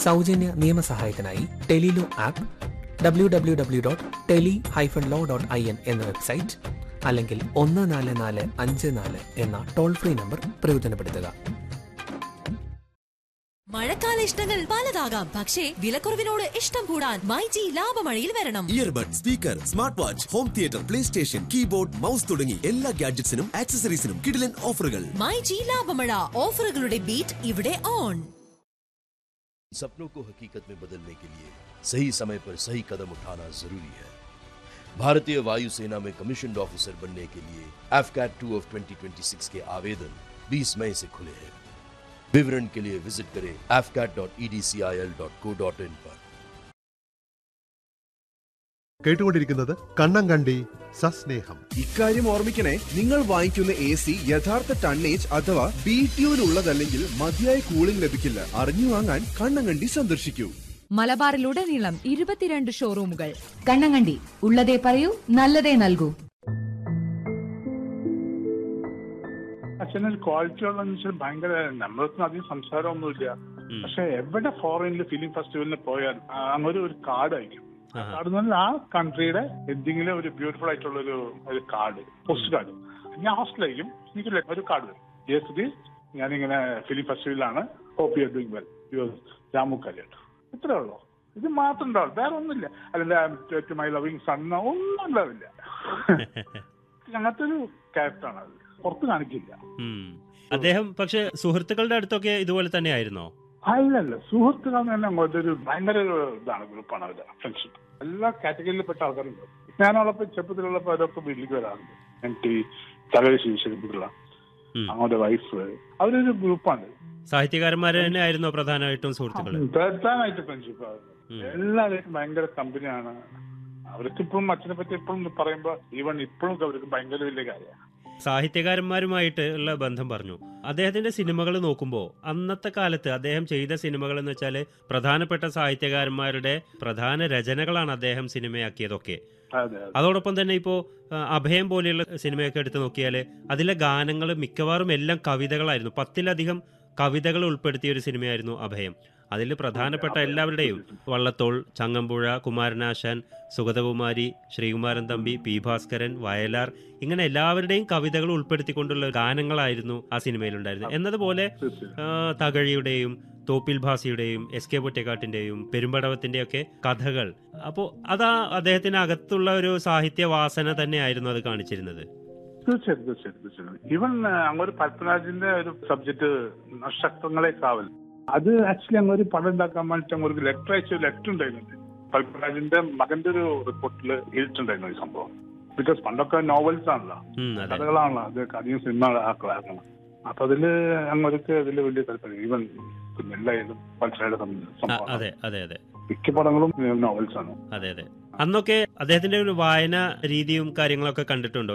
സൗജന്യ നിയമസഹായത്തിനായി tele law app W W W dot tele hyphen law dot I N എന്ന website അല്ലെങ്കിൽ ഒന്ന് നാല് നാല് അഞ്ച് നാല് എന്ന ടോൾ ഫ്രീ നമ്പർ പ്രയോജനപ്പെടുത്തുക മഴക്കാല ഇഷ്ടങ്ങൾ പലതാകാം പക്ഷേ വിലക്കുറവിനോട് ഇഷ്ടം കൂടാൻ മൈജി ലാഭമഴയിൽ വരണം earbud speaker smart watch home theatre play station keyboard mouse തുടങ്ങി എല്ലാ ഗാഡ്ജറ്റ്സിനും ആക്സസറീസിനും കിടിലൻ ഓഫറുകൾ മൈജി ലാഭമഴ ഓഫറുകളുടെ ബീറ്റ് ഇവിടെ ഓൺ सपनों को हकीकत में बदलने के लिए सही समय पर सही कदम उठाना जरूरी है भारतीय वायुसेना में कमीशन ऑफिसर बनने के लिए एफकैट टू ऑफ 2026 के आवेदन 20 मई से खुले हैं विवरण के लिए विजिट करें afcat.edcil.co.in पर കേട്ടുകൊണ്ടിരിക്കുന്നത് കണ്ണങ്കണ്ടി സസ്നേഹം ഇക്കാര്യം ഓർമ്മിക്കണേ നിങ്ങൾ വാങ്ങിക്കുന്ന എ സി യഥാർത്ഥ ടണ്ണേജ് അഥവാ ബി ട്യൂനുള്ളതല്ലെങ്കിൽ മതിയായ കൂളിംഗ് ലഭിക്കില്ല അറിഞ്ഞു വാങ്ങാൻ കണ്ണങ്കണ്ടി സന്ദർശിക്കൂ മലബാറിലുടനീളം ഇരുപത്തിരണ്ട് ഷോറൂമുകൾ കണ്ണങ്ങണ്ടി ഉള്ളതേ പറയൂ നല്ലതേ നൽകൂ അച്ഛനൊരു ക്വാളിറ്റി ഉള്ളതെന്ന് വെച്ചാൽ ഭയങ്കര നമ്മളൊന്നും അധികം സംസാരമൊന്നുമില്ല പക്ഷെ എവിടെ ഫോറിനിൽ ഫിലിം ഫെസ്റ്റിവലിന് പോയാൽ ആ, അങ്ങൊരു ഒരു കാർഡ് അയക്കും കാർഡ് എന്ന് പറഞ്ഞാൽ ആ കൺട്രിയുടെ എന്തെങ്കിലും ഒരു ബ്യൂട്ടിഫുൾ ആയിട്ടുള്ള ഒരു ഒരു കാർഡ് പോസ്റ്റ് കാർഡ് ഞാൻ ഹോസ്റ്റലായിരിക്കും എനിക്ക് ലെ- ഒരു കാർഡ് വരും യെസ് ഞാനിങ്ങനെ ഫിലിം ഫെസ്റ്റിവലിലാണ് hope you doing well you Ramu Kalyatt ഇത്രേ ഉള്ളൂ ഇത് മാത്രം ഉണ്ടാവും വേറെ ഒന്നുമില്ല അല്ലെങ്കിൽ മൈ ലവിങ് സൺ ഒന്നും ഉണ്ടാവില്ല അങ്ങനത്തെ ഒരു ക്യാരക്ടറാണ് അത് പുറത്ത് കാണിക്കില്ല ഉം. അദ്ദേഹം പക്ഷെ സുഹൃത്തുക്കളുടെ അടുത്തൊക്കെ ഇതുപോലെ തന്നെ ആയിരുന്നോ അല്ലല്ല സുഹൃത്തുക്കൾ തന്നെ അങ്ങോട്ട് ഒരു ഭയങ്കര ഒരു ഇതാണ് ഗ്രൂപ്പാണ് അവരുടെ ഫ്രണ്ട്ഷിപ്പ് എല്ലാ കാറ്റഗറിയിൽപ്പെട്ട ആൾക്കാരുണ്ട് ഞാനുള്ളപ്പോ ചെറുപ്പത്തിലുള്ളപ്പോ അവരൊക്കെ വീട്ടിലേക്ക് വരാറുണ്ട് എനിക്ക് തലവരി ശിവശരിപ്പിള്ള ഉം. അങ്ങോട്ട് വൈഫ് അവരൊരു ഗ്രൂപ്പാണ് സാഹിത്യകാരന്മാർ തന്നെ ആയിരുന്നോ പ്രധാനമായിട്ടും സുഹൃത്തുക്കള് പ്രധാനമായിട്ട് ഫ്രണ്ട്ഷിപ്പ് ഉം. എല്ലാവരും ഭയങ്കര കമ്പനിയാണ് അവർക്ക് ഇപ്പോഴും അച്ഛനെ പറ്റി എപ്പോഴും പറയുമ്പോ ഈവൻ ഇപ്പോഴും അവർക്ക് ഭയങ്കര വലിയ കാര്യമാണ് സാഹിത്യകാരന്മാരുമായിട്ട് ഉള്ള ബന്ധം പറഞ്ഞു അദ്ദേഹത്തിന്റെ സിനിമകൾ നോക്കുമ്പോൾ അന്നത്തെ കാലത്ത് അദ്ദേഹം ചെയ്ത സിനിമകൾ എന്ന് വെച്ചാൽ പ്രധാനപ്പെട്ട സാഹിത്യകാരന്മാരുടെ പ്രധാന രചനകളാണ് അദ്ദേഹം സിനിമയാക്കിയതൊക്കെ അതെ അതെ അതോടൊപ്പം തന്നെ ഇപ്പോൾ അഭയം പോലെയുള്ള സിനിമയൊക്കെ എടുത്ത് നോക്കിയാൽ അതിലെ ഗാനങ്ങൾ മിക്കവാറും എല്ലാം കവിതകളായിരുന്നു പത്തിലധികം കവിതകൾ ഉൾപ്പെടുത്തിയ ഒരു സിനിമയായിരുന്നു അഭയം അതിൽ പ്രധാനപ്പെട്ട എല്ലാവരുടെയും വള്ളത്തോൾ ചങ്ങമ്പുഴ കുമാരനാശാൻ സുഗതകുമാരി ശ്രീകുമാരൻ തമ്പി പി ഭാസ്കരൻ വയലാർ ഇങ്ങനെ എല്ലാവരുടെയും കവിതകൾ ഉൾപ്പെടുത്തിക്കൊണ്ടുള്ള ഗാനങ്ങളായിരുന്നു ആ സിനിമയിലുണ്ടായിരുന്നത് എന്നതുപോലെ തീർച്ചയായും. ആ, തകഴിയുടെയും തോപ്പിൽ ഭാസിയുടെയും എസ് കെ പൊറ്റക്കാട്ടിന്റെയും പെരുമ്പടവത്തിന്റെയൊക്കെ കഥകൾ അപ്പോൾ അതാ അദ്ദേഹത്തിന് അകത്തുള്ള ഒരു സാഹിത്യ വാസന തന്നെയായിരുന്നു അത് കാണിച്ചിരുന്നത് തീർച്ചയായിട്ടും തീർച്ചയായിട്ടും തീർച്ചയായിട്ടും ഈവൻ അങ്ങൊരു പത്മരാജിന്റെ ഒരു സബ്ജക്ട് നക്ഷത്രങ്ങളെ കാവൽ അത് ആക്ച്വലി അങ്ങ് ഒരു പടം ഉണ്ടാക്കാൻ വേണ്ടിട്ട് അങ്ങ് ഒരു ലെറ്റർ അയച്ച ഒരു ലെറ്റർ ഉണ്ടായിരുന്നു പത്മരാജിന്റെ മകന്റെ ഒരു റിപ്പോർട്ടിൽ എഴുതിട്ടുണ്ടായിരുന്നു ഈ സംഭവം ബിക്കോസ് പണ്ടൊക്കെ നോവൽസ് ആണല്ലോ ഉം, അതെ കഥകളാണല്ലോ അത് അധികം സിനിമ ആക്കണം അപ്പൊ അതില് അങ്ങൊരുക്ക് അതില് വലിയ താല്പര്യം ഈവൻ കുഞ്ഞെല്ലായാലും പത്മരാജയുടെ ആ, സംഭവം അതെ അതെ അതെ മിക്ക പടങ്ങളും നോവൽസ് ആണ് അതെ അതെ അന്നൊക്കെ അദ്ദേഹത്തിന്റെ ഒരു വായന രീതിയും കാര്യങ്ങളൊക്കെ കണ്ടിട്ടുണ്ടോ